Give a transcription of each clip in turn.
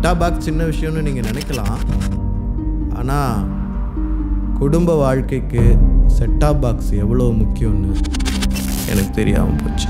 செட்டா பாக்ஸ் சின்ன விஷயம்னு நீங்கள் நினைக்கலாம் ஆனால் குடும்ப வாழ்க்கைக்கு செட்டா பாக்ஸ் எவ்வளோ முக்கியம்னு எனக்கு தெரியாமல் போச்சு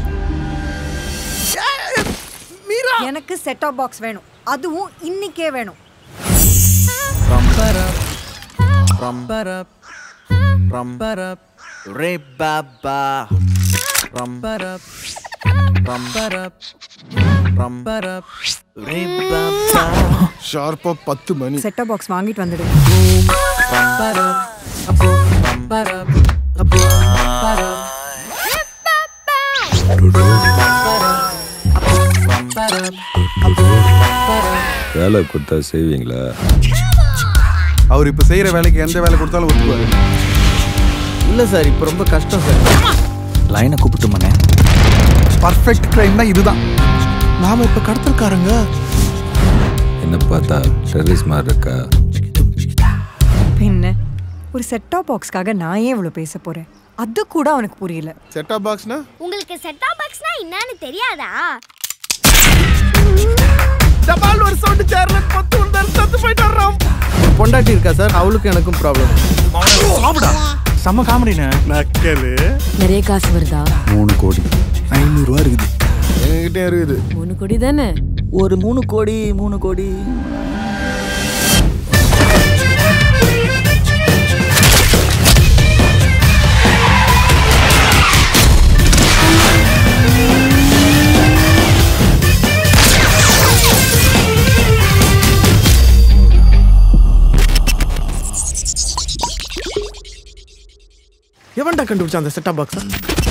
எனக்கு செட் ஆஃப் பாக்ஸ் வேணும் அதுவும் இன்னிக்கே வேணும் Rumbarap, rumbarap, rumbarap, re baba. Rumbarap, rumbarap, rumbarap, re baba. ஷார்ப்பா பத்து மணி செட் ஆஃப் பாக்ஸ் வாங்கிட்டு வந்துடு Rumbarap, apo, rumbarap, apo, rumbarap. வேலை கொடுத்தா செய்வீங்களா அவர் இப்ப செய்யற வேலைக்கு எந்த வேலை கொடுத்தாலும் ஒத்துக்குவாரு இல்லை சார் இப்போ ரொம்ப கஷ்டம் சார் லைனை கூப்பிட்டுமாண்ணே பர்ஃபெக்ட் கிரைம்னா இதுதான் நாம இப்ப கடத்தல்காரங்க என்ன பார்த்தா டெரரிஸ் மாதிரி இருக்கா பின்ன ஒரு செட் ஆஃப் பாக்ஸ்க்காக நான் ஏன் இவ்வளோ பேச போறேன் அது கூட அவனுக்கு புரியல செட் ஆஃப் பாக்ஸ்னா உங்களுக்கு செட் ஆஃப் பாக்ஸ்னா என்னன்னு தெரியாதா டபால் ஒரு சவுண்ட் சேர்ல பத்து விழுந்தாரு சத்து போயிட்டு வர்றோம் ஒரு பொண்டாட்டி இருக்கா சார் அவளுக்கு எனக்கும் ப்ராப்ளம் செம்ம காமெடிண்ணே நக்கலு நிறைய காசு வருதா மூணு கோடி ஐநூறு ரூபா இருக்குது என்கிட்ட இருக்குது மூணு கோடி தானே ஒரு மூணு கோடி மூணு கோடி எவன்டா கண்டுபிடிச்சா அந்த செட்டா பாக்ஸை